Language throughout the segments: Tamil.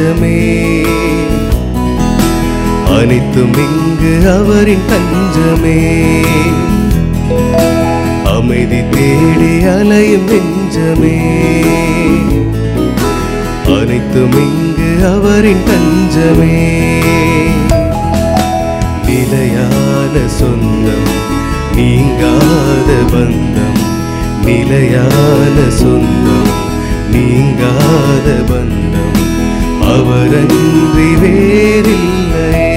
நெஞ்சமே அனைத்தும் இங்கு அவரின் தஞ்சமே அமைதி தேடி அலையும் நெஞ்சமே அனைத்தும் இங்கு அவரின் தஞ்சமே நிலையான சொந்தம் நீங்காத பந்தம் நிலையான சொந்தம் நீங்காத பந்தம் அவரன்றி வேறில்லையே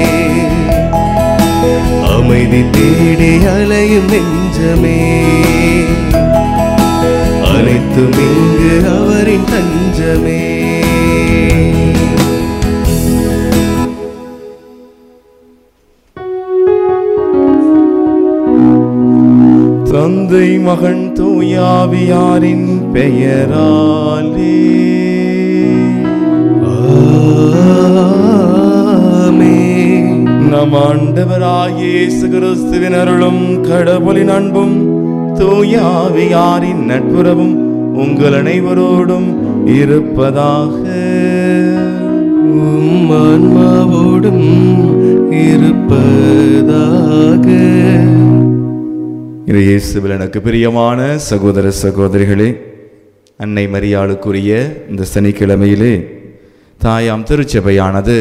அமைதி தேடி அலையும் நெஞ்சமே அனைத்தும் இங்கு அவரின் தஞ்சமே தந்தை மகன் தூயாவியாரின் பெயராலே ஆமென். நம் ஆண்டவராகிய இயேசு கிறிஸ்துவின் அருளும் கடவுளின் அன்பும் தூயாவியாரின் நட்புறவும் உங்கள் அனைவரோடும் இருப்பதாக உம் ஆன்மாவோடும் இருப்பதாக இது இயேசுவில் எனக்கு பிரியமான சகோதர சகோதரிகளே அன்னை மரியாளுக்குரிய இந்த சனிக்கிழமையிலே தாயாம் திருச்சபையானது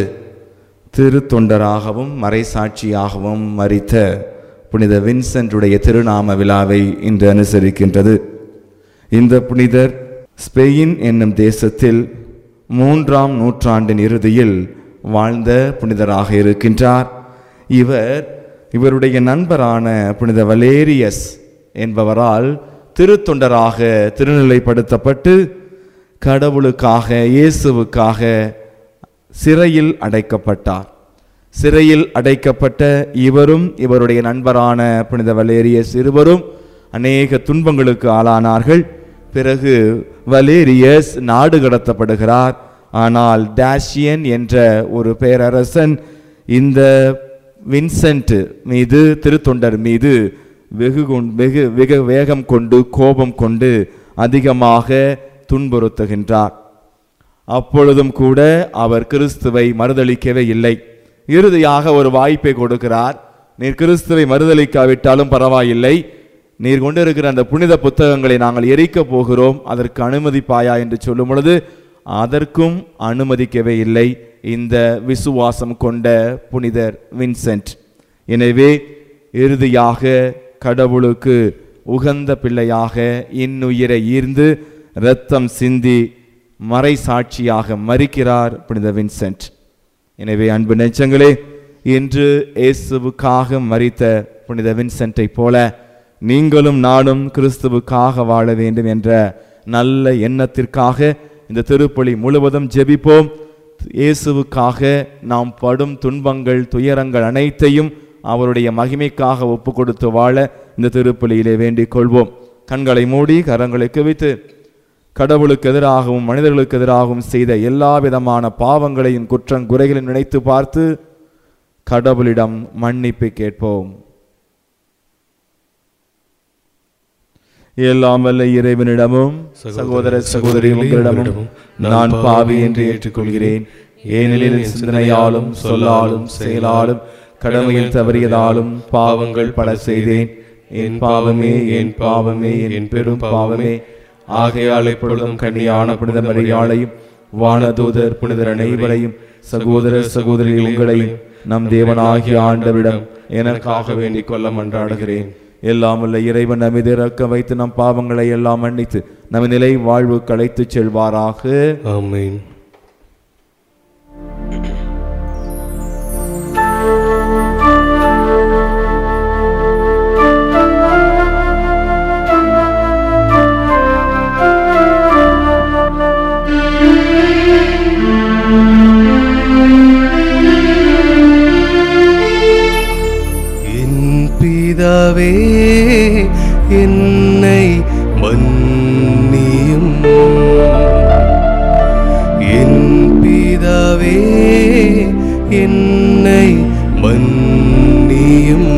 திருத்தொண்டராகவும் மறைசாட்சியாகவும் மறித்த புனித வின்சென்ட்டுடைய திருநாம விழாவை இன்று அனுசரிக்கின்றது இந்த புனிதர் ஸ்பெயின் என்னும் தேசத்தில் மூன்றாம் நூற்றாண்டின் இறுதியில் வாழ்ந்த புனிதராக இருக்கின்றார் இவர் இவருடைய நண்பரான புனித வலேரியஸ் என்பவரால் திருத்தொண்டராக திருநிலைப்படுத்தப்பட்டு கடவுளுக்காக இயேசுவுக்காக சிறையில் அடைக்கப்பட்டார் சிறையில் அடைக்கப்பட்ட இவரும் இவருடைய நண்பரான புனித வலேரியஸ் இருவரும் அநேக துன்பங்களுக்கு ஆளானார்கள் பிறகு வலேரியஸ் நாடு கடத்தப்படுகிறார் ஆனால் டேஷியன் என்ற ஒரு பேரரசன் இந்த வின்சென்ட் மீது திருத்தொண்டர் மீது வெகு கொண்- வெகு வெகு வேகம் கொண்டு கோபம் கொண்டு அதிகமாக துன்புறுத்துகின்றார் அப்பொழுதும் கூட அவர் கிறிஸ்துவை மறுதளிக்கவே இல்லை இறுதியாக ஒரு வாய்ப்பை கொடுக்கிறார் நீர் கிறிஸ்துவை மறுதளிக்காவிட்டாலும் பரவாயில்லை நீர் கொண்டிருக்கிற அந்த புனித புத்தகங்களை நாங்கள் எரிக்கப் போகிறோம் அதற்கு அனுமதிப்பாயா என்று சொல்லும் பொழுது அதற்கும் அனுமதிக்கவே இல்லை இந்த விசுவாசம் கொண்ட புனிதர் வின்சென்ட் எனவே இறுதியாக கடவுளுக்கு உகந்த பிள்ளையாக இன்னுயிரை ஈர்ந்து இரத்தம் சிந்தி மறைசாட்சியாக மறிக்கிறார் புனித வின்சென்ட் எனவே அன்பு நெஞ்சங்களே இன்று இயேசுவுக்காக மறித்த புனித வின்சென்ட்டை போல நீங்களும் நானும் கிறிஸ்துவுக்காக வாழ வேண்டும் என்ற நல்ல எண்ணத்திற்காக இந்த திருப்பலி முழுவதும் ஜெபிப்போம் இயேசுவுக்காக நாம் படும் துன்பங்கள் துயரங்கள் அனைத்தையும் அவருடைய மகிமைக்காக ஒப்பு கொடுத்து வாழ இந்த திருப்பலியிலே வேண்டிக் கொள்வோம் கண்களை மூடி கரங்களை குவித்து கடவுளுக்கு எதிராகவும் மனிதர்களுக்கு எதிராகவும் செய்த எல்லா விதமான பாவங்களையும் குற்றம் குறைகளையும் நினைத்து பார்த்து கடவுளிடம் மன்னிப்பு கேட்போம் எல்லாம் வல்ல இறைவனிடமும் சகோதர சகோதரி உங்களிடமும் நான் பாவி என்று ஏற்றுக்கொள்கிறேன் ஏனெனில் என் சிந்தனையாலும் சொல்லாலும் செயலாலும் கடமையில் தவறியதாலும் பாவங்கள் பல செய்தேன் என் பாவமே என் பாவமே என் பெரும் பாவமே ஆகையால் எப்பொழுதும் கன்னியான புனித மரியாளையும் வானதூதர் புனிதர் அனைவரையும் சகோதர சகோதரி உங்களையும் நம் தேவனாகிய ஆண்டவரிடம் எனக்காக வேண்டிக் கொள்ள மன்றாடுகிறேன் எல்லாம் உள்ள இறைவன் நம்மீது இறக்க வைத்து நம் பாவங்களை எல்லாம் மன்னித்து நம் நிலை வாழ்வு களைத்துச் செல்வாராக ஆமென் என் பிதாவே என்னை மன்னியும் என் பிதாவே என்னை மன்னியும்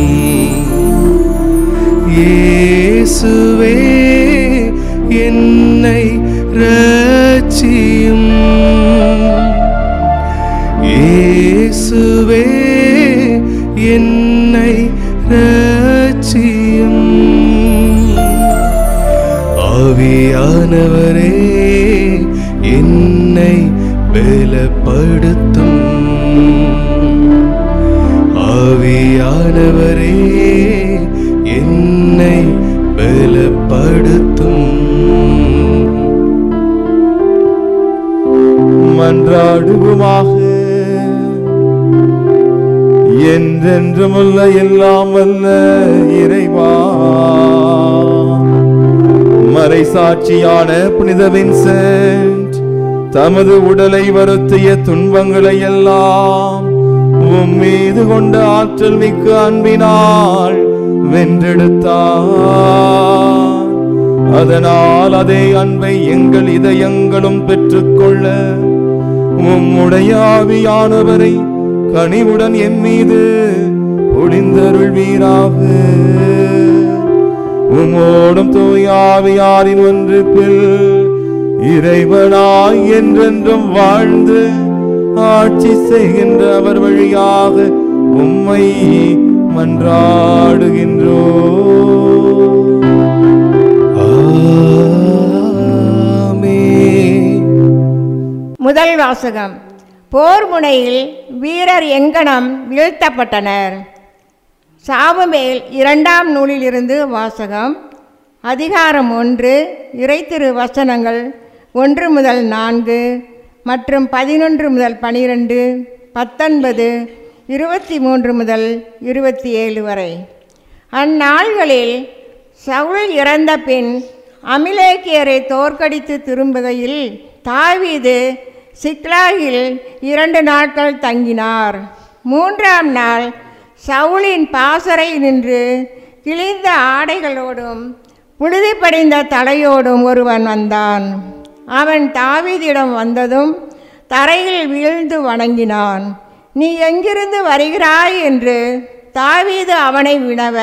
இயேசுவே என்னை ரட்சியும் ஆவியானவரே என்னை பலப்படுத்தும் ஆவியானவரே என்னை பலப்படுத்தும் மன்றாடுவோமாக என்றென்றுமுள்ள எல்லாம் வல்ல இறைவா மறைசாட்சியான புனித வின்சென்ட் தமது உடலை வருத்திய துன்பங்களை எல்லாம் உம் மீது கொண்ட ஆற்றல் மிக்க அன்பினால் வென்றெடுத்தார் அதனால் அதே அன்பை எங்கள் இதயங்களும் பெற்றுக்கொள்ள உம்முடைய ஆவியானவரை கனிவுடன் என் மீது ஒளிந்தருள்வீராக உம்மோடும் தூய ஆவியாரின் ஒன்றுப்பில் இறைவனாய் என்றென்றும் வாழ்ந்து ஆட்சி செய்கின்ற அவர் வழியாக உம்மை மன்றாடுகின்றோ ஆமென் முதல் வாசகம் போர் முனையில் வீரர் எங்கனம் வீழ்த்தப்பட்டனர் சாமுவேல் இரண்டாம் நூலிலிருந்து வாசகம் அதிகாரம் ஒன்று இறைத்திரு வசனங்கள் ஒன்று முதல் நான்கு மற்றும் பதினொன்று முதல் பனிரெண்டு பத்தொன்பது இருபத்தி மூன்று முதல் இருபத்தி ஏழு வரை அந்நாள்களில் சவுல் இறந்த பின் அமிலேக்கியரை தோற்கடித்து திரும்புகையில் தாவீது சிக்லாகில் இரண்டு நாட்கள் தங்கினார் மூன்றாம் நாள் சவுலின் பாசறை நின்று கிழிந்த ஆடைகளோடும் புழுதி படிந்த தலையோடும் ஒருவன் வந்தான் அவன் தாவீதிடம் வந்ததும் தரையில் வீழ்ந்து வணங்கினான் நீ எங்கிருந்து வருகிறாய் என்று தாவீது அவனை வினவ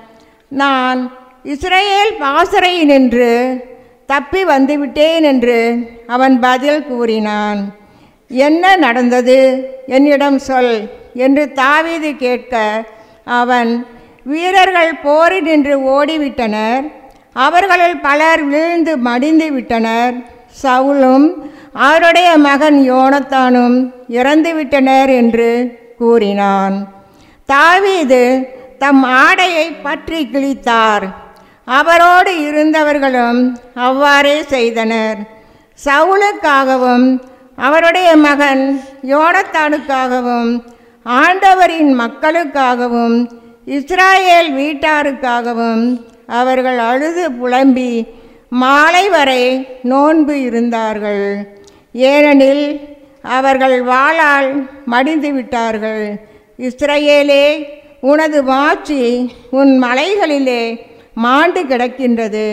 நான் இஸ்ரேல் பாசறை நின்று தப்பி வந்துவிட்டேன் என்று அவன் பதில் கூறினான் என்ன நடந்தது என்னிடம் சொல் என்று தாவீது கேட்க அவன் வீரர்கள் போரில் நின்று ஓடிவிட்டனர் அவர்களில் பலர் விழுந்து மடிந்து விட்டனர் சவுலும் அவருடைய மகன் யோனத்தானும் இறந்து விட்டனர் என்று கூறினான் தாவீது தம் ஆடையை பற்றி கிழித்தார் அவரோடு இருந்தவர்களும் அவ்வாறே செய்தனர் சவுலுக்காகவும் அவருடைய மகன் யோனத்தானுக்காகவும் ஆண்டவரின் மக்களுக்காகவும் இஸ்ராயேல் வீட்டாருக்காகவும் அவர்கள் அழுது புலம்பி மாலை வரை நோன்பு இருந்தார்கள் ஏனெனில் அவர்கள் வாளால் மடிந்து விட்டார்கள் இஸ்ரவேலே உனது மாட்சி உன் மலைகளிலே மாண்டு கிடக்கின்றது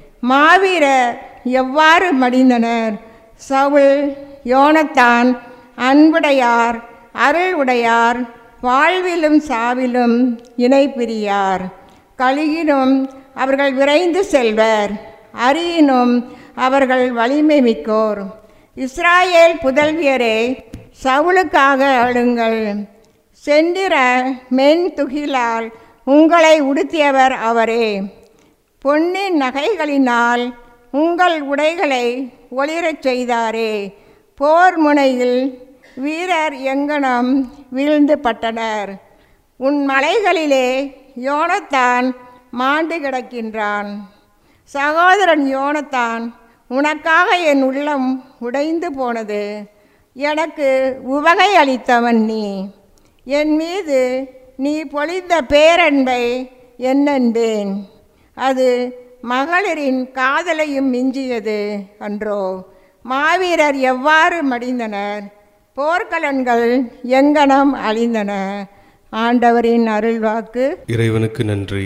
மாவீரர் எவ்வாறு மடிந்தனர் சவுல் யோனத்தான் அன்புடையார் அருள் உடையார் வாழ்விலும் சாவிலும் இணை பிரியார் கழுகினும் அவர்கள் விரைந்து செல்வர் அரியினும் அவர்கள் வலிமை மிக்கோர் இஸ்ராயேல் புதல்வியரே சவுலுக்காக அழுங்கள் செந்திர மென் துகிலால் உங்களை உடுத்தியவர் அவரே பொன்னின் நகைகளினால் உங்கள் உடைகளை ஒளிரச் செய்தாரே போர் முனையில் வீரர் எங்கனம் வீழ்ந்து பட்டனர் உன் மலைகளிலே யோனத்தான் மாண்டு கிடக்கின்றான் சகோதரன் யோனத்தான் உனக்காக என் உள்ளம் உடைந்து போனது எனக்கு உவகை அளித்தவன் நீ என் மீது நீ பொழிந்த பேரன்பை என்னென்பேன் அது மகளிரின் காதலையும் மிஞ்சியது அன்றோ மாவீரர் எவ்வாறு மடிந்தனர் போர்க்கலன்கள் எங்கனம் அழிந்தன ஆண்டவரின் அருள்வாக்கு இறைவனுக்கு நன்றி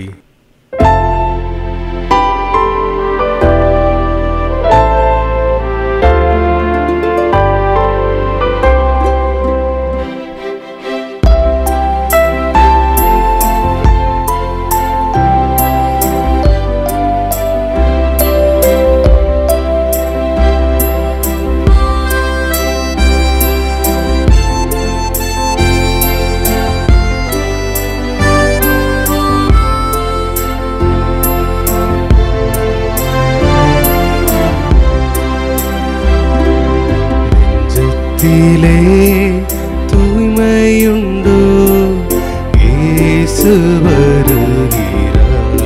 ஆ நெஞ்சத்திலே தூய்மையுண்டோ இயேசு வருகிறார்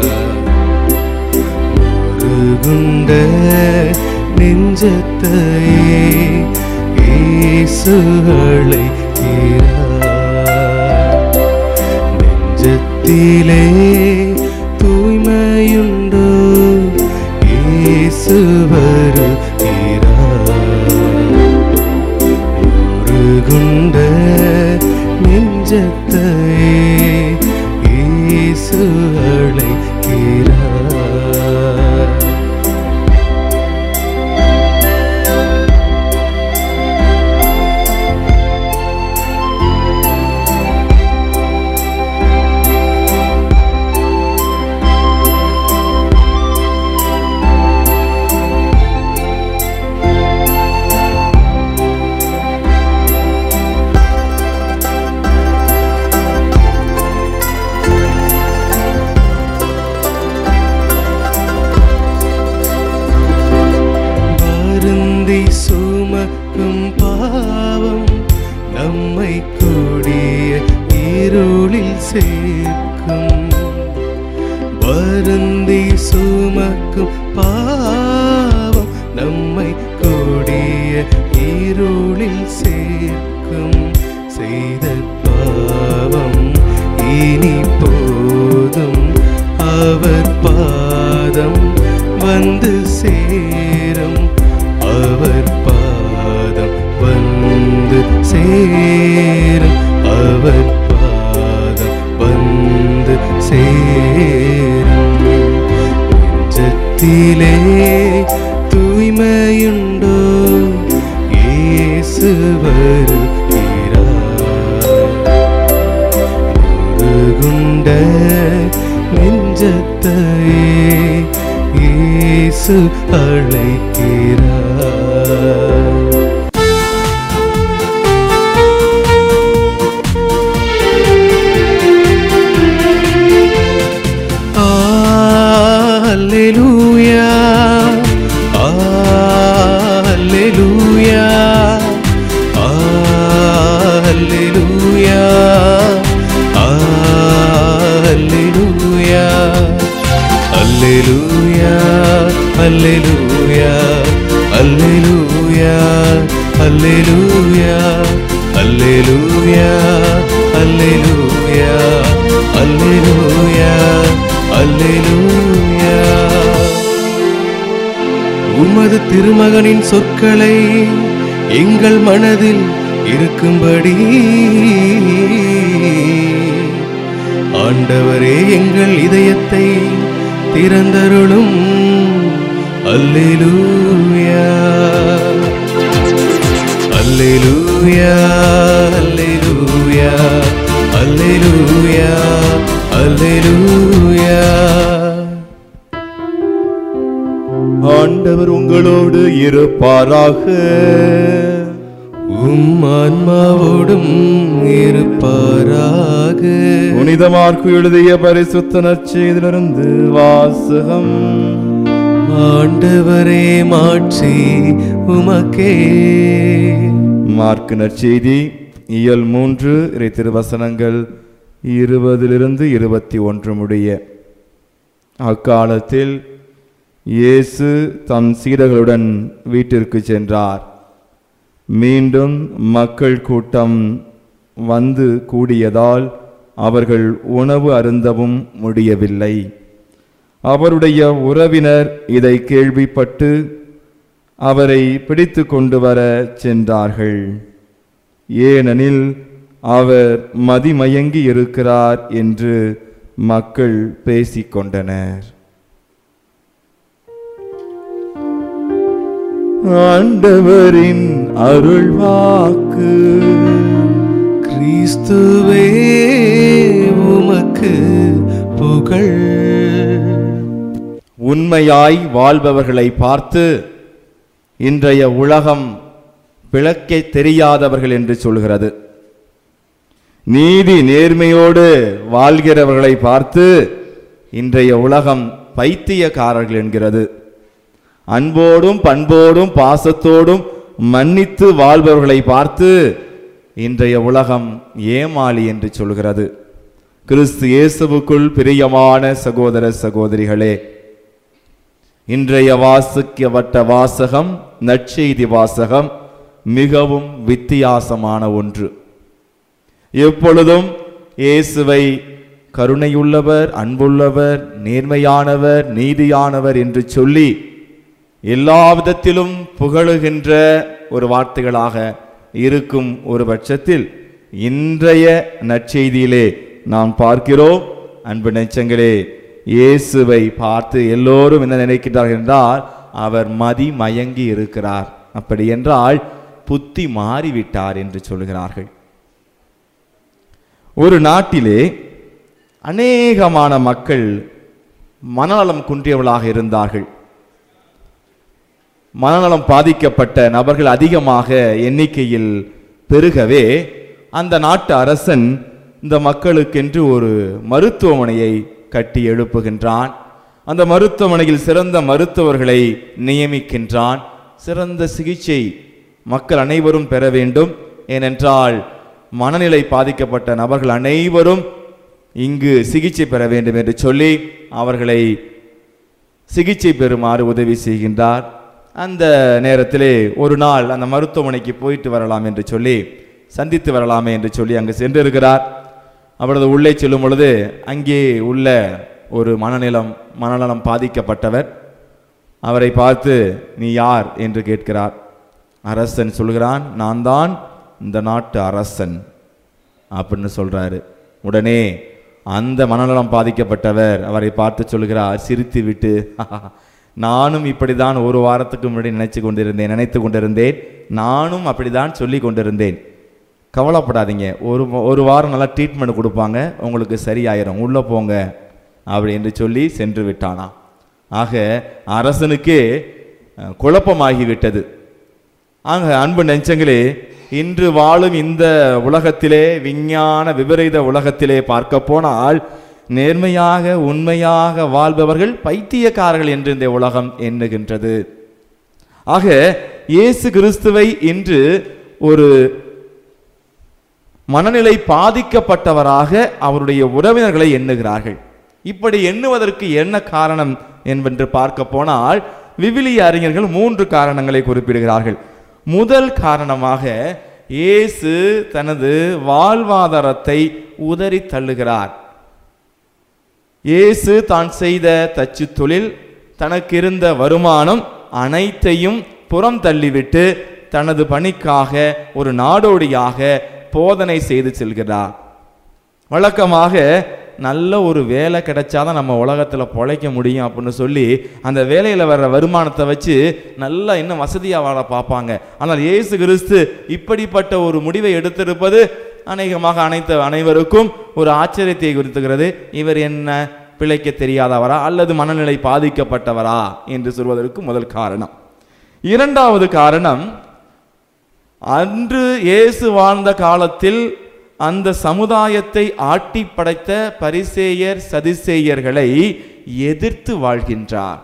முருகுண்ட நெஞ்சத்தையே இயேசு அழைக்கிறார் நெஞ்சத்திலே தூய்மையுண்டோ இயேசு வருகிறார் முருகுண்ட நெஞ்சத்தையே இயேசு அழைக்கிறார் வருந்தி சுமக்கும் பாவம் நம்மை கூடிய இருளில் சேர்க்கும் வருந்தி சுமக்கும் பாவம் நம்மை கூடிய இருளில் சேர்க்கும் செய்த பாவம் இனி போதும் அவர் பாதம் வந்து சேரும் அவர் பாதம் வந்து சேரும் அவர் பாதம் வந்து சேரும் நெஞ்சத்திலே தூய்மையுண்டோ இயேசு வருகிறார் முருகுண்ட நெஞ்சத்தையே இயேசு அழைக்கிறார் Alleluia. Alleluia. Alleluia. Alleluia. Alleluia. Alleluia. Alleluia. Alleluia. Alleluia. Alleluia. Alleluia. Alleluia. உமது திருமகனின் சொற்களை எங்கள் மனதில் இருக்கும்படி ஆண்டவரே எங்கள் இதயத்தை திறந்தருளும் அல்லேலூயா அல்லேலூயா அல்லேலூயா அல்லேலூயா அல்லேலூயா ஆண்டவர் உங்களோடு இருப்பாராக உம் ஆன்மாவோடும் இருப்பாராக புனிதமார்க்கு எழுதிய பரிசுத்த நற்செய்திலிருந்து வாசகம் ஆண்டவரே மாட்சி உமக்கே மார்க்கு நற்செய்தி இயல் மூன்று இறை திருவசனங்கள் இருபதிலிருந்து இருபத்தி ஒன்று முடிய அக்காலத்தில் இயேசு தம் சீடர்களுடன் வீட்டிற்கு சென்றார் மீண்டும் மக்கள் கூட்டம் வந்து கூடியதால் அவர்கள் உணவு அருந்தவும் முடியவில்லை அவருடைய உறவினர் இதை கேள்விப்பட்டு அவரை பிடித்து கொண்டு வர சென்றார்கள் ஏனெனில் அவர் மதிமயங்கி இருக்கிறார் என்று மக்கள் பேசிக்கொண்டனர் ஆண்டவரின் அருள்வாக்கு கிறிஸ்துவே உமக்கு புகழ் உண்மையாய் வாழ்பவர்களை பார்த்து இன்றைய உலகம் விளக்கை தெரியாதவர்கள் என்று சொல்கிறது நீதி நேர்மையோடு வாழ்கிறவர்களை பார்த்து இன்றைய உலகம் பைத்தியக்காரர்கள் என்கிறது அன்போடும் பண்போடும் பாசத்தோடும் மன்னித்து வாழ்பவர்களை பார்த்து இன்றைய உலகம் ஏமாளி என்று சொல்கிறது கிறிஸ்து இயேசுவுக்குள் பிரியமான சகோதர சகோதரிகளே இன்றைய வாசிக்கப்பட்ட வாசகம் நற்செய்தி வாசகம் மிகவும் வித்தியாசமான ஒன்று எப்பொழுதும் இயேசுவை கருணையுள்ளவர் அன்புள்ளவர் நேர்மையானவர் நீதியானவர் என்று சொல்லி எல்லா விதத்திலும் புகழுகின்ற ஒரு வார்த்தைகளாக இருக்கும் ஒரு பட்சத்தில் இன்றைய நற்செய்தியிலே நாம் பார்க்கிறோம் அன்பு நெச்சங்களே இயேசுவை பார்த்து எல்லோரும் என்ன நினைக்கிறார்கள் என்றால் அவர் மதி மயங்கி இருக்கிறார் அப்படி என்றால் புத்தி மாறிவிட்டார் என்று சொல்கிறார்கள் ஒரு நாட்டிலே அநேகமான மக்கள் மனநலம் குன்றியவர்களாக இருந்தார்கள் மனநலம் பாதிக்கப்பட்ட நபர்கள் அதிகமாக எண்ணிக்கையில் பெருகவே அந்த நாட்டு அரசன் இந்த மக்களுக்கென்று ஒரு மருத்துவமனையை கட்டி எழுப்புகின்றான் அந்த மருத்துவமனையில் சிறந்த மருத்துவர்களை நியமிக்கின்றான் சிறந்த சிகிச்சை மக்கள் அனைவரும் பெற வேண்டும் ஏனென்றால் மனநிலை பாதிக்கப்பட்ட நபர்கள் அனைவரும் இங்கு சிகிச்சை பெற வேண்டும் என்று சொல்லி அவர்களை சிகிச்சை பெறுமாறு உதவி செய்கின்றார் அந்த நேரத்திலே ஒரு நாள் அந்த மருத்துவமனைக்கு போயிட்டு வரலாம் என்று சொல்லி சந்தித்து வரலாமே என்று சொல்லி அங்கு சென்றிருக்கிறார் அவரது உள்ளே செல்லும் பொழுது அங்கே உள்ள ஒரு மனநிலம் மனநலம் பாதிக்கப்பட்டவர் அவரை பார்த்து நீ யார் என்று கேட்கிறார் அரசன் சொல்கிறான் நான் தான் இந்த நாட்டு அரசன் அப்படின்னு சொல்றாரு உடனே அந்த மனநலம் பாதிக்கப்பட்டவர் அவரை பார்த்து சொல்கிறார் சிரித்து விட்டு நானும் இப்படிதான் ஒரு வாரத்துக்கு முன்னாடி நினைச்சு கொண்டிருந்தேன் நினைத்து கொண்டிருந்தேன் நானும் அப்படிதான் சொல்லி கொண்டிருந்தேன் கவலைப்படாதீங்க ஒரு ஒரு வாரம் நல்லா ட்ரீட்மெண்ட் கொடுப்பாங்க உங்களுக்கு சரியாயிரும் உள்ளே போங்க அப்படி என்று சொல்லி சென்று விட்டானா ஆக அரசனுக்கே அஹ், குழப்பமாகிவிட்டது ஆக அன்பு நெஞ்சங்களே இன்று வாழும் இந்த உலகத்திலே விஞ்ஞான விபரீத உலகத்திலே பார்க்க போனால் நேர்மையாக உண்மையாக வாழ்பவர்கள் பைத்தியக்காரர்கள் என்று இந்த உலகம் எண்ணுகின்றது ஆக இயேசு கிறிஸ்துவை இன்று ஒரு மனநிலை பாதிக்கப்பட்டவராக அவருடைய உறவினர்களை எண்ணுகிறார்கள் இப்படி எண்ணுவதற்கு என்ன காரணம் என்பென்று பார்க்க போனால் விவிலிய அறிஞர்கள் மூன்று காரணங்களை குறிப்பிடுகிறார்கள் முதல் காரணமாக இயேசு தனது வாழ்வாதாரத்தை உதறி தள்ளுகிறார் இயேசு தான் செய்த தச்சு தொழில் தனக்கு இருந்த வருமானம் அனைத்தையும் புறம் தள்ளிவிட்டு தனது பணிக்காக ஒரு நாடோடியாக போதனை செய்து செல்கிறார் வழக்கமாக நல்ல ஒரு வேலை கிடைச்சாதான் நம்ம உலகத்தில் பொழைக்க முடியும் அப்படின்னு சொல்லி அந்த வேலையில் வர்ற வருமானத்தை வச்சு நல்லா இன்னும் வசதியாக வாழ பார்ப்பாங்க ஆனால் இயேசு கிறிஸ்து இப்படிப்பட்ட ஒரு முடிவை எடுத்திருப்பது அநேகமாக அனைத்து அனைவருக்கும் ஒரு ஆச்சரியத்தை குறித்துகிறது இவர் என்ன பிழைக்க தெரியாதவரா அல்லது மனநிலை பாதிக்கப்பட்டவரா என்று சொல்வதற்கு முதல் காரணம் இரண்டாவது காரணம் அன்று இயேசு வாழ்ந்த காலத்தில் அந்த சமுதாயத்தை ஆட்டி படைத்த பரிசேயர் சதிசேயர்களை எதிர்த்து வாழ்கின்றார்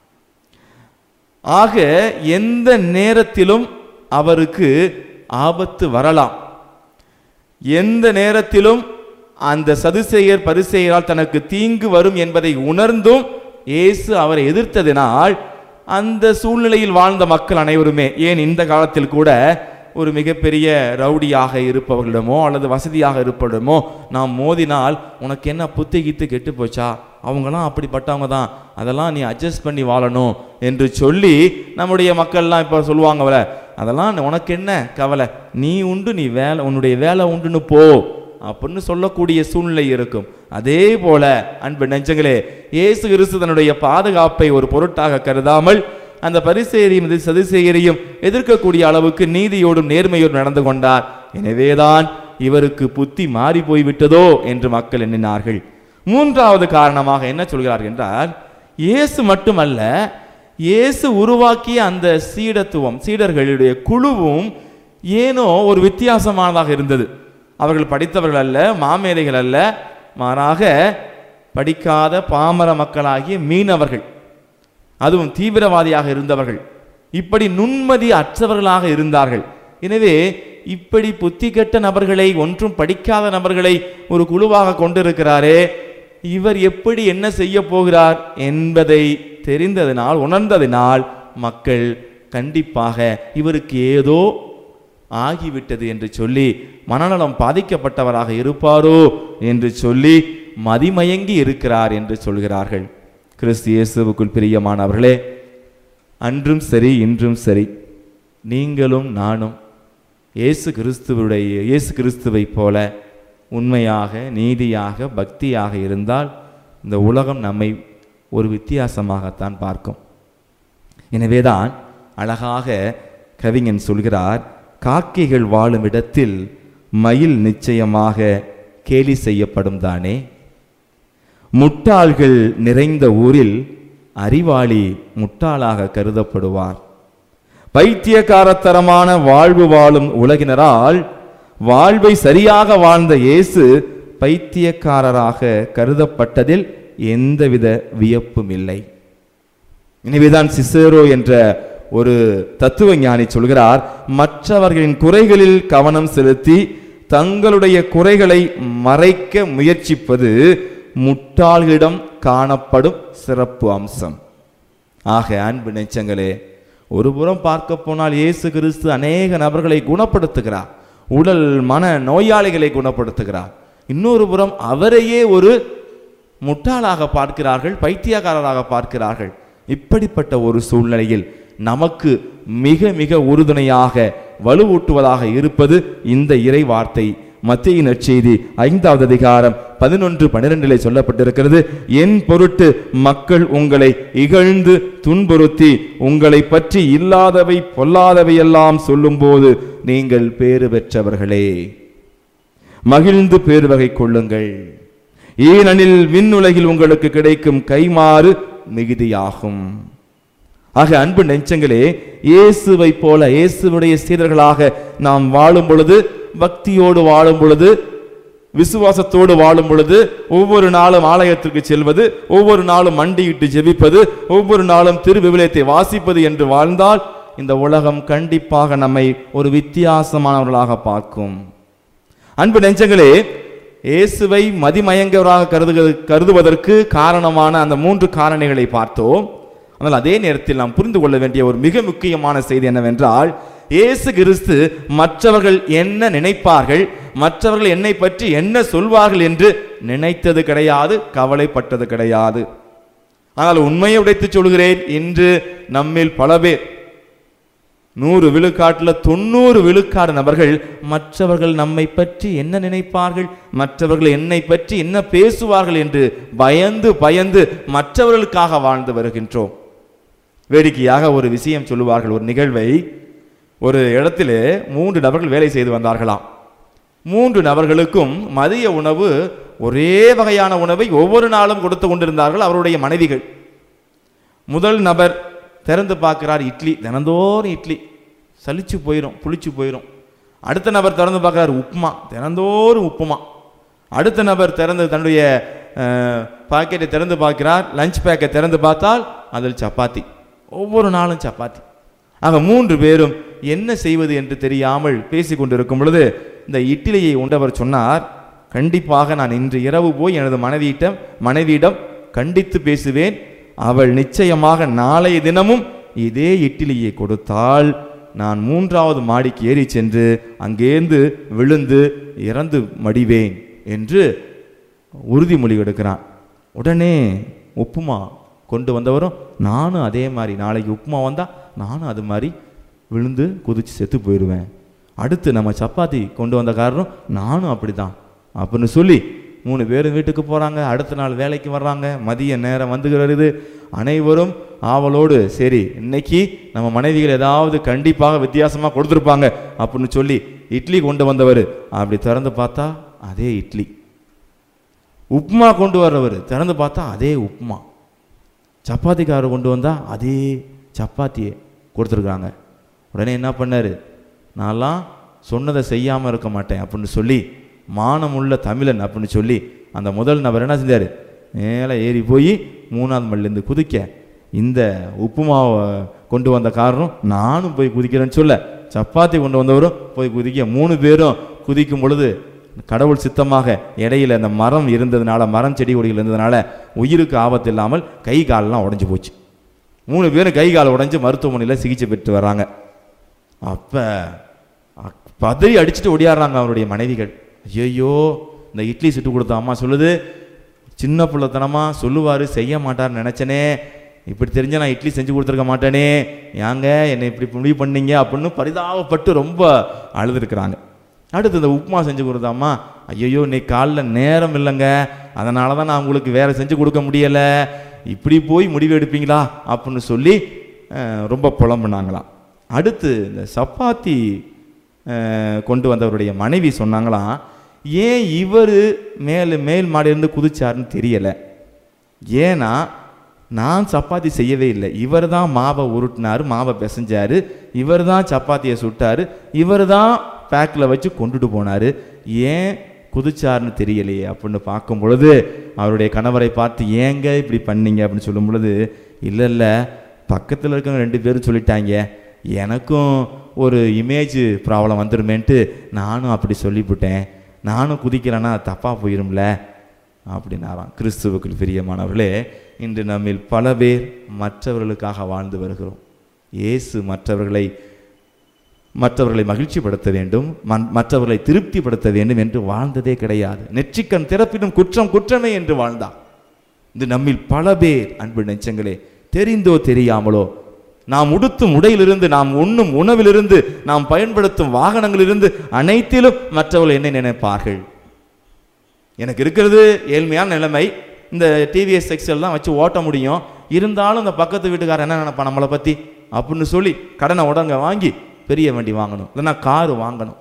ஆக எந்த நேரத்திலும் அவருக்கு ஆபத்து வரலாம் எந்த நேரத்திலும் அந்த சதுசேயர் பரிசேயரால் தனக்கு தீங்கு வரும் என்பதை உணர்ந்தும் இயேசு அவரை எதிர்த்ததினால் அந்த சூழ்நிலையில் வாழ்ந்த மக்கள் அனைவருமே ஏன் இந்த காலத்தில் கூட ஒரு மிகப்பெரிய ரவுடியாக இருப்பவர்களிடமோ அல்லது வசதியாக இருப்பவரிடமோ நாம் மோதினால் உனக்கு என்ன புத்தி கித்து கெட்டு போச்சா அவங்களாம் அப்படிப்பட்டவங்க தான் அதெல்லாம் நீ அட்ஜஸ்ட் பண்ணி வாழணும் என்று சொல்லி நம்முடைய மக்கள்லாம் இப்போ சொல்லுவாங்கல்ல அதெல்லாம் உனக்கு என்ன கவலை நீ உண்டு நீ வேலை உன்னுடைய வேலை உண்டுன்னு போ அப்படின்னு சொல்லக்கூடிய சூழ்நிலை இருக்கும் அதே போல அன்பு நெஞ்சங்களே இயேசு கிறிஸ்து தன்னுடைய பாதுகாப்பை ஒரு பொருட்டாக கருதாமல் அந்த பரிசேரியும் சதிசேயரையும் எதிர்க்கக்கூடிய அளவுக்கு நீதியோடும் நேர்மையோடும் நடந்து கொண்டார் எனவேதான் இவருக்கு புத்தி மாறி போய்விட்டதோ என்று மக்கள் எண்ணினார்கள் மூன்றாவது காரணமாக என்ன சொல்கிறார்கள் என்றால் இயேசு மட்டுமல்ல இயேசு உருவாக்கிய அந்த சீடத்துவம் சீடர்களுடைய குழுவும் ஏனோ ஒரு வித்தியாசமானதாக இருந்தது அவர்கள் படித்தவர்கள் அல்ல மாமேதைகள் அல்ல மாறாக படிக்காத பாமர மக்களாகிய மீனவர்கள் அதுவும் தீவிரவாதியாக இருந்தவர்கள் இப்படி நுண்மதி அற்றவர்களாக இருந்தார்கள் எனவே இப்படி புத்தி கெட்ட நபர்களை ஒன்றும் படிக்காத நபர்களை ஒரு குழுவாக கொண்டிருக்கிறாரே இவர் எப்படி என்ன செய்ய போகிறார் என்பதை தெரிந்ததினால் உணர்ந்ததினால் மக்கள் கண்டிப்பாக இவருக்கு ஏதோ ஆகிவிட்டது என்று சொல்லி மனநலம் பாதிக்கப்பட்டவராக இருப்பாரோ என்று சொல்லி மதிமயங்கி இருக்கிறார் என்று சொல்கிறார்கள் கிறிஸ்து இயேசுவுக்குள் பிரியமானவர்களே அன்றும் சரி இன்றும் சரி நீங்களும் நானும் இயேசு கிறிஸ்துவுடைய இயேசு கிறிஸ்துவைப் போல உண்மையாக நீதியாக பக்தியாக இருந்தால் இந்த உலகம் நம்மை ஒரு வித்தியாசமாகத்தான் பார்க்கும் எனவேதான் அழகாக கவிஞன் சொல்கிறார் காக்கைகள் வாழும் இடத்தில் மயில் நிச்சயமாக கேலி செய்யப்படும் தானே முட்டாள்கள் நிறைந்த ஊரில் அறிவாளி முட்டாளாக கருதப்படுவார் பைத்தியக்காரத்தரமான வாழ்வு வாழும் உலகினரால் வாழ்வை சரியாக வாழ்ந்த இயேசு பைத்தியக்காரராக கருதப்பட்டதில் எந்தவித வியப்பும் இல்லை எனவேதான் சிசேரோ என்ற ஒரு தத்துவ ஞானி சொல்கிறார் மற்றவர்களின் குறைகளில் கவனம் செலுத்தி தங்களுடைய குறைகளை மறைக்க முயற்சிப்பது முட்டாள்களிடம் காணப்படும் சிறப்பு அம்சம் ஆக அன்பு நெச்சங்களே ஒரு புறம் பார்க்க போனால் இயேசு கிறிஸ்து அநேக நபர்களை குணப்படுத்துகிறார் உடல் மன நோயாளிகளை குணப்படுத்துகிறார் இன்னொரு புறம் அவரையே ஒரு முட்டாளாக பார்க்கிறார்கள் பைத்தியக்காரராக பார்க்கிறார்கள் இப்படிப்பட்ட ஒரு சூழ்நிலையில் நமக்கு மிக மிக உறுதுணையாக வலுவூட்டுவதாக இருப்பது இந்த இறை வார்த்தை மத்திய நற்செய்தி ஐந்தாவது அதிகாரம் பதினொன்று பன்னிரெண்டிலே சொல்லப்பட்டிருக்கிறது என் பொருட்டு மக்கள் உங்களை இகழ்ந்து துன்புறுத்தி உங்களை பற்றி இல்லாதவை பொல்லாதவை எல்லாம் சொல்லும்போது நீங்கள் பேறு பெற்றவர்களே மகிழ்ந்து பேர் வகை கொள்ளுங்கள் ஏனெனில் விண்ணுலகில் உங்களுக்கு கிடைக்கும் கைமாறு மிகுதியாகும் ஆக அன்பு நெஞ்சங்களே இயேசுவை போல இயேசுவுடைய சீடர்களாக நாம் வாழும் பொழுது பக்தியோடு வாழும் பொழுது விசுவாசத்தோடு வாழும் பொழுது ஒவ்வொரு நாளும் ஆலயத்திற்கு செல்வது ஒவ்வொரு நாளும் மண்டியிட்டு ஜெபிப்பது ஒவ்வொரு நாளும் திருவிவிலியத்தை வாசிப்பது என்று வாழ்ந்தால் இந்த உலகம் கண்டிப்பாக நம்மை ஒரு வித்தியாசமானவர்களாக பார்க்கும் அன்பு நெஞ்சங்களே இயேசுவை மதிமயங்கவராக கருது கருதுவதற்கு காரணமான அந்த மூன்று காரணிகளை பார்த்தோம் ஆனால் அதே நேரத்தில் நாம் புரிந்து கொள்ள வேண்டிய ஒரு மிக முக்கியமான செய்தி என்னவென்றால் இயேசு கிறிஸ்து மற்றவர்கள் என்ன நினைப்பார்கள் மற்றவர்கள் என்னை பற்றி என்ன சொல்வார்கள் என்று நினைத்தது கிடையாது கவலைப்பட்டது கிடையாது ஆனால் உண்மையை உடைத்து சொல்கிறேன் இன்று நம்மில் பல பேர் நூறு விழுக்காட்டில் தொண்ணூறு விழுக்காடு நபர்கள் மற்றவர்கள் நம்மை பற்றி என்ன நினைப்பார்கள் மற்றவர்கள் என்னை பற்றி என்ன பேசுவார்கள் என்று பயந்து பயந்து மற்றவர்களுக்காக வாழ்ந்து வருகின்றோம் வேடிக்கையாக ஒரு விஷயம் சொல்லுவார்கள் ஒரு நிகழ்வை ஒரு இடத்திலே மூன்று நபர்கள் வேலை செய்து வந்தார்களாம் மூன்று நபர்களுக்கும் மதிய உணவு ஒரே வகையான உணவை ஒவ்வொரு நாளும் கொடுத்து கொண்டிருந்தார்கள் அவருடைய மனைவிகள் முதல் நபர் திறந்து பார்க்கிறார் இட்லி தினந்தோறும் இட்லி சலிச்சு போயிடும் புளிச்சு போயிடும் அடுத்த நபர் திறந்து பார்க்கிறார் உப்புமா தினந்தோறும் உப்புமா அடுத்த நபர் திறந்து தன்னுடைய பாக்கெட்டை திறந்து பார்க்கிறார் லஞ்ச் பேக்கை திறந்து பார்த்தால் அதில் சப்பாத்தி ஒவ்வொரு நாளும் சப்பாத்தி ஆக மூன்று பேரும் என்ன செய்வது என்று தெரியாமல் பேசிக் கொண்டிருக்கும் பொழுது இந்த இட்லியை உண்டவர் சொன்னார் கண்டிப்பாக நான் இன்று இரவு போய் எனது மனைவியிடம் மனைவியிடம் கண்டித்து பேசுவேன் அவள் நிச்சயமாக நாளைய தினமும் இதே இட்லியை கொடுத்தால் நான் மூன்றாவது மாடிக்கு ஏறி சென்று அங்கேருந்து விழுந்து இறந்து மடிவேன் என்று உறுதிமொழி எடுக்கிறான் உடனே உப்புமா கொண்டு வந்தவரும் நானும் அதே மாதிரி நாளைக்கு உப்புமா வந்தால் நானும் அது மாதிரி விழுந்து குதிச்சு செத்து போயிடுவேன் அடுத்து நம்ம சப்பாத்தி கொண்டு வந்த காரணம் நானும் அப்படிதான் அப்படின்னு சொல்லி மூணு பேரும் வீட்டுக்கு போகிறாங்க அடுத்த நாள் வேலைக்கு வர்றாங்க மதிய நேரம் வந்துகிறது அனைவரும் ஆவலோடு சரி இன்னைக்கு நம்ம மனைவிகள் ஏதாவது கண்டிப்பாக வித்தியாசமாக கொடுத்துருப்பாங்க அப்படின்னு சொல்லி இட்லி கொண்டு வந்தவர் அப்படி திறந்து பார்த்தா அதே இட்லி உப்புமா கொண்டு வர்றவர் திறந்து பார்த்தா அதே உப்புமா சப்பாத்திக்காரர் கொண்டு வந்தா அதே சப்பாத்தியை கொடுத்துருக்காங்க உடனே என்ன பண்ணாரு நான்லாம் சொன்னதை செய்யாமல் இருக்க மாட்டேன் அப்படின்னு சொல்லி மானமுள்ள தமிழன் அப்படின்னு சொல்லி அந்த முதல் நபர் என்ன செஞ்சார் மேலே ஏறி போய் மூணாவது மல்லேருந்து குதிக்க இந்த உப்புமாவை கொண்டு வந்த காரணம் நானும் போய் குதிக்கிறேன்னு சொல்ல சப்பாத்தி கொண்டு வந்தவரும் போய் குதிக்க மூணு பேரும் குதிக்கும் பொழுது கடவுள் சித்தமாக இடையில அந்த மரம் இருந்ததுனால மரம் செடி கொடிகள் இருந்ததுனால உயிருக்கு ஆபத்து இல்லாமல் கை காலெல்லாம் உடைஞ்சு போச்சு மூணு பேரும் கை கால் உடைஞ்சு மருத்துவமனையில் சிகிச்சை பெற்று வர்றாங்க அப்போ பதறி அடிச்சுட்டு ஓடியாடுறாங்க அவருடைய மனைவிகள் ஐயோ இந்த இட்லி சுட்டு கொடுத்த அம்மா சொல்லுது சின்ன பிள்ளைத்தனமா சொல்லுவார் செய்ய மாட்டார்னு நினச்சனே இப்படி தெரிஞ்ச நான் இட்லி செஞ்சு கொடுத்துருக்க மாட்டேனே ஏங்க என்னை இப்படி முடிவு பண்ணீங்க அப்படின்னு பரிதாபப்பட்டு ரொம்ப அழுதுருக்குறாங்க அடுத்து இந்த உப்புமா செஞ்சு கொடுத்தாம்மா ஐயோ இன்னைக்கு காலைல நேரம் இல்லைங்க அதனால தான் நான் உங்களுக்கு வேற செஞ்சு கொடுக்க முடியலை இப்படி போய் முடிவு எடுப்பீங்களா அப்படின்னு சொல்லி அஹ், ரொம்ப புலம்புனாங்களாம் அடுத்து இந்த சப்பாத்தி அஹ், கொண்டு வந்தவருடைய மனைவி சொன்னாங்களாம் ஏன் இவர் மேல் மேல் மாடியிலிருந்து குதிச்சாருன்னு தெரியலை ஏன்னா நான் சப்பாத்தி செய்யவே இல்லை இவர் தான் மாவை உருட்டினாரு மாவை பிசைஞ்சாரு இவர் தான் சப்பாத்தியை சுட்டாரு இவர் தான் பேக்கில் வச்சு கொண்டுட்டு போனார் ஏன் குதிச்சாருன்னு தெரியலையே அப்படின்னு பார்க்கும் பொழுது அவருடைய கணவரை பார்த்து ஏங்க இப்படி பண்ணீங்க அப்படின்னு சொல்லும் பொழுது இல்லை இல்லை பக்கத்தில் இருக்கவங்க ரெண்டு பேரும் சொல்லிட்டாங்க எனக்கும் ஒரு இமேஜ் ப்ராப்ளம் வந்துருமேன்ட்டு நானும் அப்படி சொல்லிவிட்டேன் நானும் குதிக்கிறேன்னா தப்பாக போயிரும்ல அப்படின்னாராம் கிறிஸ்துவுக்குள் பிரியமானவர்களே இன்று நம்மில் பல பேர் மற்றவர்களுக்காக வாழ்ந்து வருகிறோம் இயேசு மற்றவர்களை மற்றவர்களை மகிழ்ச்சிப்படுத்த வேண்டும் மன்- மற்றவர்களை திருப்திப்படுத்த வேண்டும் என்று வாழ்ந்ததே கிடையாது நெற்றிக்கண் திறப்பினும் குற்றம் குற்றமே என்று வாழ்ந்தார் இது நம்மில் பல பேர் அன்பு நெஞ்சங்களே தெரிந்தோ தெரியாமலோ நாம் உடுத்தும் உடையிலிருந்து நாம் உண்ணும் உணவிலிருந்து நாம் பயன்படுத்தும் வாகனங்களிலிருந்து அனைத்திலும் மற்றவர்கள் என்ன நினைப்பார்கள் எனக்கு இருக்கிறது ஏழ்மையான நிலைமை இந்த டிவிஎஸ் எக்ஸல் தான் வச்சு ஓட்ட முடியும் இருந்தாலும் இந்த பக்கத்து வீட்டுக்காரன் என்ன நினைப்பான் நம்மளை பற்றி அப்படின்னு சொல்லி கடனை உடங்க வாங்கி பெரிய வண்டி வாங்கணும் இல்லைன்னா காரு வாங்கணும்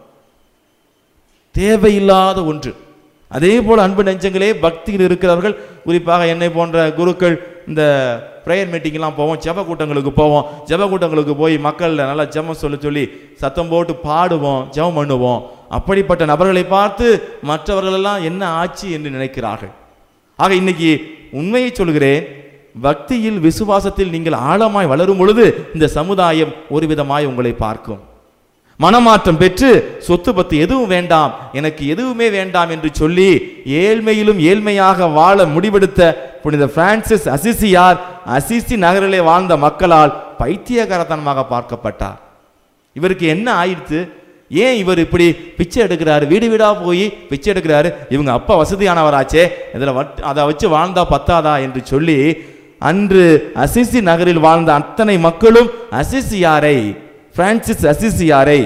தேவையில்லாத ஒன்று அதே போல் அன்பு நெஞ்சங்களே பக்தியில் இருக்கிறவர்கள் குறிப்பாக என்னை போன்ற குருக்கள் இந்த ப்ரேயர் மீட்டிங்லாம் போவோம் ஜெப கூட்டங்களுக்கு போவோம் ஜெப கூட்டங்களுக்கு போய் மக்கள் நல்லா ஜெபம் சொல்ல சொல்லி சத்தம் போட்டு பாடுவோம் ஜெபம் பண்ணுவோம் அப்படிப்பட்ட நபர்களை பார்த்து மற்றவர்களெல்லாம் என்ன ஆச்சு என்று நினைக்கிறார்கள் ஆக இன்னைக்கு உண்மையை சொல்கிறேன் பக்தியில் விசுவாசத்தில் நீங்கள் ஆழமாய் வளரும் பொழுது இந்த சமுதாயம் ஒரு விதமாய் உங்களை பார்க்கும் மனமாற்றம் பெற்று சொத்து பத்து எதுவும் வேண்டாம் எனக்கு எதுவுமே வேண்டாம் என்று சொல்லி ஏழ்மையிலும் ஏழ்மையாக வாழ முடிவெடுத்த புனித பிரான்சிஸ் அசிசியார் அசிசி நகரிலே வாழ்ந்த மக்களால் பைத்தியகாரத்தனமாக பார்க்கப்பட்டார் இவருக்கு என்ன ஆயிடுத்து ஏன் இவர் இப்படி பிச்சை எடுக்கிறாரு வீடு வீடா போய் பிச்சை எடுக்கிறாரு இவங்க அப்பா வசதியானவராச்சே இதில் வட் அதை வச்சு வாழ்ந்தா பத்தாதா என்று சொல்லி அன்று அசிசி நகரில் வாழ்ந்த அத்தனை மக்களும் அசிசியாரை பிரான்சிஸ் அசிசியாரை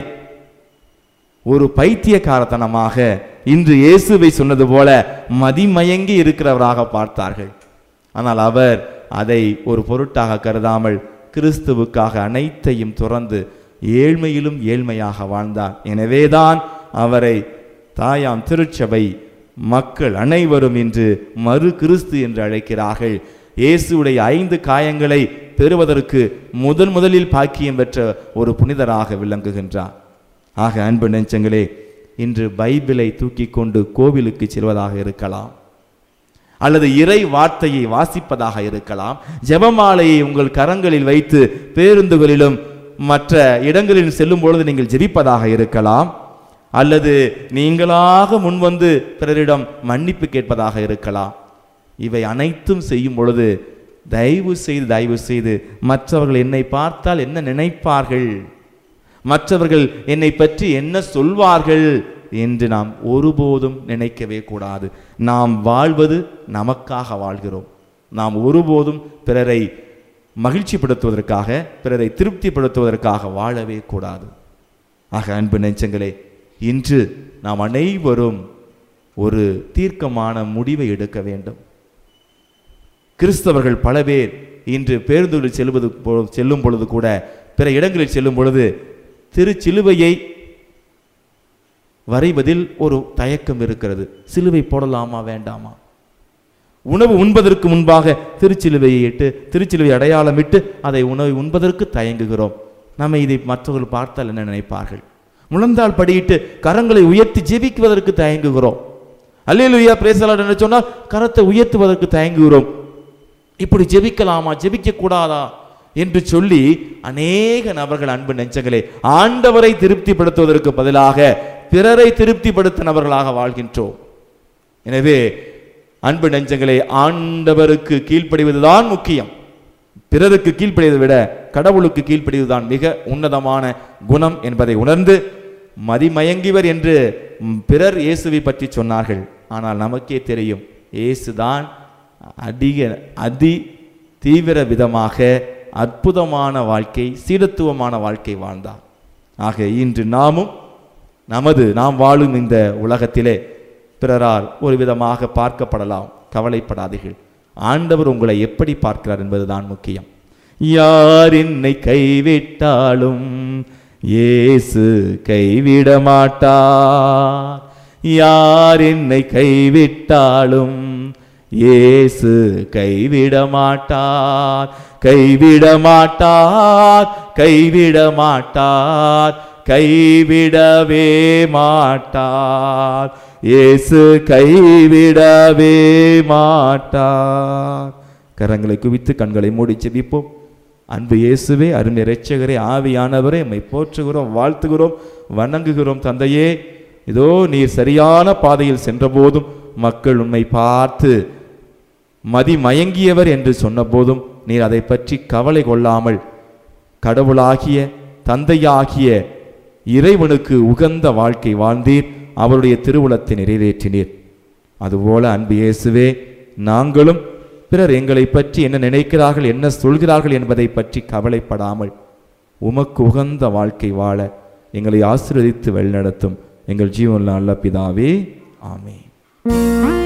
ஒரு பைத்தியக்காரத்தனமாக இன்று இயேசுவை சொன்னது போல மதிமயங்கி இருக்கிறவராக பார்த்தார்கள் ஆனால் அவர் அதை ஒரு பொருட்டாக கருதாமல் கிறிஸ்துவுக்காக அனைத்தையும் துறந்து ஏழ்மையிலும் ஏழ்மையாக வாழ்ந்தார் எனவேதான் அவரை தாயாம் திருச்சபை மக்கள் அனைவரும் இன்று மறு கிறிஸ்து என்று அழைக்கிறார்கள் இயேசுடைய ஐந்து காயங்களை பெறுவதற்கு முதன் முதலில் பாக்கியம் பெற்ற ஒரு புனிதராக விளங்குகின்றார் ஆக அன்பு நெஞ்சங்களே இன்று பைபிளை தூக்கி கொண்டு கோவிலுக்கு செல்வதாக இருக்கலாம் அல்லது இறை வார்த்தையை வாசிப்பதாக இருக்கலாம் ஜெபமாலையை உங்கள் கரங்களில் வைத்து பேருந்துகளிலும் மற்ற இடங்களில் செல்லும் பொழுது நீங்கள் ஜெபிப்பதாக இருக்கலாம் அல்லது நீங்களாக முன்வந்து பிறரிடம் மன்னிப்பு கேட்பதாக இருக்கலாம் இவை அனைத்தும் செய்யும் பொழுது தயவு செய்து தயவு செய்து மற்றவர்கள் என்னை பார்த்தால் என்ன நினைப்பார்கள் மற்றவர்கள் என்னை பற்றி என்ன சொல்வார்கள் என்று நாம் ஒருபோதும் நினைக்கவே கூடாது நாம் வாழ்வது நமக்காக வாழ்கிறோம் நாம் ஒருபோதும் பிறரை மகிழ்ச்சிப்படுத்துவதற்காக பிறரை திருப்திப்படுத்துவதற்காக வாழவே கூடாது ஆக அன்பு நெஞ்சங்களே இன்று நாம் அனைவரும் ஒரு தீர்க்கமான முடிவை எடுக்க வேண்டும் கிறிஸ்தவர்கள் பல பேர் இன்று பேருந்துகளில் செல்வது போ- செல்லும் பொழுது கூட பிற இடங்களில் செல்லும் பொழுது திருச்சிலுவையை வரைவதில் ஒரு தயக்கம் இருக்கிறது சிலுவை போடலாமா வேண்டாமா உணவு உண்பதற்கு முன்பாக திருச்சிலுவையை இட்டு திருச்சிலுவை அடையாளமிட்டு அதை உணவை உண்பதற்கு தயங்குகிறோம் நம்ம இதை மற்றவர்கள் பார்த்தால் என்ன நினைப்பார்கள் முழந்தால் படியிட்டு கரங்களை உயர்த்தி ஜெபிக்குவதற்கு தயங்குகிறோம் அல்லேலூயா பிரேசலாட் என்று சொன்னால் கரத்தை உயர்த்துவதற்கு தயங்குகிறோம் இப்படி ஜெபிக்கலாமா ஜெபிக்க கூடாதா என்று சொல்லி அநேக நபர்கள் அன்பு நெஞ்சங்களே ஆண்டவரை திருப்திப்படுத்துவதற்கு பதிலாக பிறரை திருப்திப்படுத்த நபர்களாக வாழ்கின்றோம் எனவே அன்பு நெஞ்சங்களே ஆண்டவருக்கு கீழ்ப்படிவதுதான் முக்கியம் பிறருக்கு கீழ்ப்படிவதை விட கடவுளுக்கு கீழ்ப்படிவதுதான் மிக உன்னதமான குணம் என்பதை உணர்ந்து மதிமயங்கிவர் என்று ம், பிறர் இயேசுவை பற்றி சொன்னார்கள் ஆனால் நமக்கே தெரியும் இயேசுதான் அதிக அதி தீவிர விதமாக அற்புதமான வாழ்க்கை சீடத்துவமான வாழ்க்கை வாழ்ந்தார் ஆக இன்று நாமும் நமது நாம் வாழும் இந்த உலகத்திலே பிறரால் ஒரு விதமாக பார்க்கப்படலாம் கவலைப்படாதீர்கள் ஆண்டவர் உங்களை எப்படி பார்க்கிறார் என்பதுதான் முக்கியம் யார் என்னை கைவிட்டாலும் இயேசு கைவிட மாட்டார் யார் என்னை கைவிட்டாலும் இயேசு கைவிட மாட்டார் கைவிட மாட்டார் கைவிட மாட்டார் கைவிடவே மாட்டார் இயேசு கைவிடவே மாட்டார் கரங்களை குவித்து கண்களை மூடி செபிப்போம் அன்பு இயேசுவே அருமை இரட்சகரே ஆவியானவரே எம்மை போற்றுகிறோம் வாழ்த்துகிறோம் வணங்குகிறோம் தந்தையே இதோ நீர் சரியான பாதையில் சென்றபோதும் மக்கள் உம்மை பார்த்து மதிமயங்கியவர் என்று சொன்னபோதும் நீர் அதை பற்றி கவலை கொள்ளாமல் கடவுளாகிய தந்தையாகிய இறைவனுக்கு உகந்த வாழ்க்கை வாழ்ந்தீர் அவருடைய திருவுளத்தை நிறைவேற்றினீர் அதுபோல அன்பு இயேசுவே நாங்களும் பிறர் எங்களை பற்றி என்ன நினைக்கிறார்கள் என்ன சொல்கிறார்கள் என்பதை பற்றி கவலைப்படாமல் உமக்கு உகந்த வாழ்க்கை வாழ எங்களை ஆசீர்வதித்து வழிநடத்தும் எங்கள் ஜீவனில் நல்ல பிதாவே ஆமென்